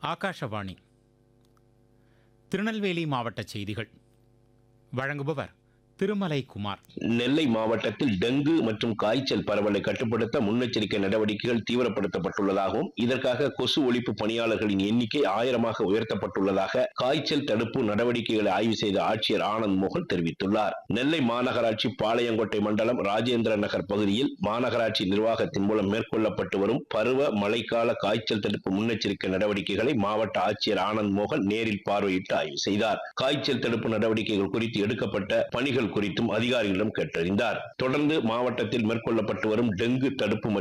ஆகாஷவாணி திருநெல்வேலி மாவட்ட செய்திகள் வழங்குபவர் திருமலை குமார் நெல்லை மாவட்டத்தில் டெங்கு மற்றும் காய்ச்சல் பரவலை கட்டுப்படுத்த முன்னெச்சரிக்கை நடவடிக்கைகள் தீவிரப்படுத்தப்பட்டுள்ளதாகவும் இதற்காக கொசு ஒழிப்பு பணியாளர்களின் எண்ணிக்கை ஆயிரமாக உயர்த்தப்பட்டுள்ளதாக காய்ச்சல் தடுப்பு நடவடிக்கைகளை ஆய்வு செய்த ஆட்சியர் ஆனந்த் மோகன் தெரிவித்துள்ளார் நெல்லை மாநகராட்சி பாளையங்கோட்டை மண்டலம் ராஜேந்திர நகர் பகுதியில் மாநகராட்சி நிர்வாகத்தின் மூலம் மேற்கொள்ளப்பட்டு வரும் பருவ மழைக்கால காய்ச்சல் தடுப்பு முன்னெச்சரிக்கை நடவடிக்கைகளை மாவட்ட ஆட்சியர் ஆனந்த் மோகன் நேரில் பார்வையிட்டு ஆய்வு செய்தார் காய்ச்சல் தடுப்பு நடவடிக்கைகள் குறித்து எடுக்கப்பட்ட பணிகள் குறித்தும் அதிகாரிகளிடம் கேட்டறிந்தார் தொடர்ந்து மாவட்டத்தில் மேற்கொள்ளப்பட்டு வரும் டெங்கு தடுப்பு மற்றும்